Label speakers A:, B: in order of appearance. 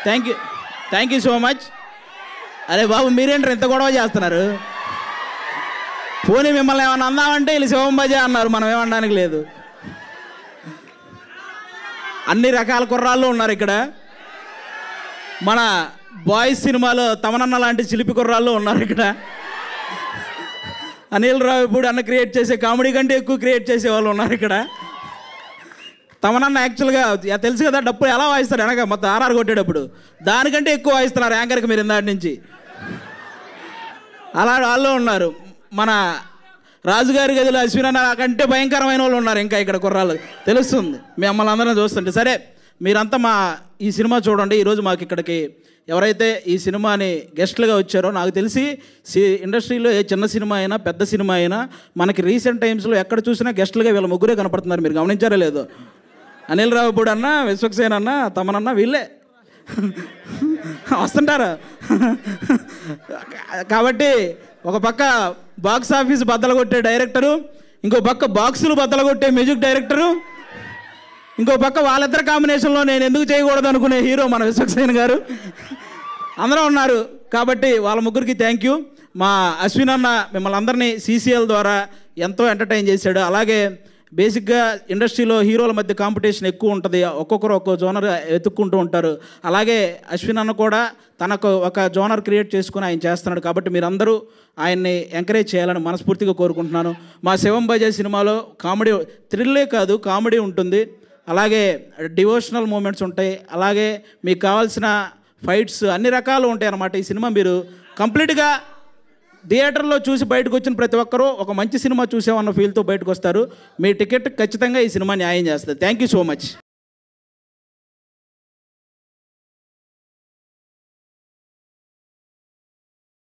A: thank you thank you so much అరే బాబు మీరేంటారు ఇంత గొడవ చేస్తున్నారు పోనీ మిమ్మల్ని ఏమన్నా అందామంటే వీళ్ళు శివం బజా అన్నారు మనం ఏమనడానికి లేదు అన్ని రకాల కుర్రాళ్ళు ఉన్నారు ఇక్కడ మన బాయ్స్ సినిమాలో తమనన్న లాంటి చిలిపి కుర్రాళ్ళు ఉన్నారు ఇక్కడ అనిల్ రావు ఇప్పుడు అన్న క్రియేట్ చేసే కామెడీ కంటే ఎక్కువ క్రియేట్ చేసే వాళ్ళు ఉన్నారు ఇక్కడ తమనన్న యాక్చువల్గా యా- తెలుసు కదా డప్పులు ఎలా వాయిస్తారు వెనక మొత్తం ఆర్ఆర్ కొట్టేటప్పుడు దానికంటే ఎక్కువ వాయిస్తున్నారు యాంకర్కి మీరు ఇందాటి నుంచి అలా వాళ్ళు ఉన్నారు మన రాజుగారి గదిలో అశ్విన్ కంటే భయంకరమైన వాళ్ళు ఉన్నారు ఇంకా ఇక్కడ కుర్రాళ్ళు తెలుస్తుంది మిమ్మల్ని అందరం చూస్తుంటే సరే మీరంతా మా ఈ సినిమా చూడండి ఈరోజు మాకు ఇక్కడికి ఎవరైతే ఈ సినిమాని గెస్ట్లుగా వచ్చారో నాకు తెలిసి సి ఇండస్ట్రీలో ఏ చిన్న సినిమా అయినా పెద్ద సినిమా అయినా మనకి రీసెంట్ టైమ్స్లో ఎక్కడ చూసినా గెస్ట్లుగా వీళ్ళ ముగ్గురే కనపడుతున్నారు మీరు గమనించారో లేదో అనిల్ రావుపూడి అన్న విశ్వక్సేన్ అన్న తమనన్న వీళ్ళే వస్తుంటారు కాబట్టి ఒక పక్క బాక్స్ ఆఫీస్ బద్దలు కొట్టే డైరెక్టరు ఇంకో పక్క బాక్సులు బద్దలు కొట్టే మ్యూజిక్ డైరెక్టరు ఇంకో పక్క వాళ్ళిద్దరి కాంబినేషన్లో నేను ఎందుకు చేయకూడదు అనుకునే హీరో మన విశ్వక్సేన్ గారు అందరూ ఉన్నారు కాబట్టి వాళ్ళ ముగ్గురికి థ్యాంక్ యూ మా అశ్విన్ అన్న మిమ్మల్ని అందరినీ సీసీఎల్ ద్వారా ఎంతో ఎంటర్టైన్ చేశాడు అలాగే బేసిక్గా ఇండస్ట్రీలో హీరోల మధ్య కాంపిటీషన్ ఎక్కువ ఉంటుంది ఒక్కొక్కరు ఒక్కో జోనర్ వెతుక్కుంటూ ఉంటారు అలాగే అశ్విన్ అన్న కూడా తనకు ఒక జోనర్ క్రియేట్ చేసుకుని ఆయన చేస్తున్నాడు కాబట్టి మీరందరూ ఆయన్ని ఎంకరేజ్ చేయాలని మనస్ఫూర్తిగా కోరుకుంటున్నాను మా శివం బజే సినిమాలో కామెడీ థ్రిల్లే కాదు కామెడీ ఉంటుంది అలాగే డివోషనల్ మూమెంట్స్ ఉంటాయి అలాగే మీకు కావాల్సిన ఫైట్స్ అన్ని రకాలు ఉంటాయి అన్నమాట ఈ సినిమా మీరు కంప్లీట్గా థియేటర్లో చూసి బయటకు వచ్చిన ప్రతి ఒక్కరూ ఒక మంచి సినిమా చూసామన్న ఫీల్తో బయటకు వస్తారు మీ టికెట్ ఖచ్చితంగా ఈ సినిమా న్యాయం చేస్తుంది థ్యాంక్ యూ సో మచ్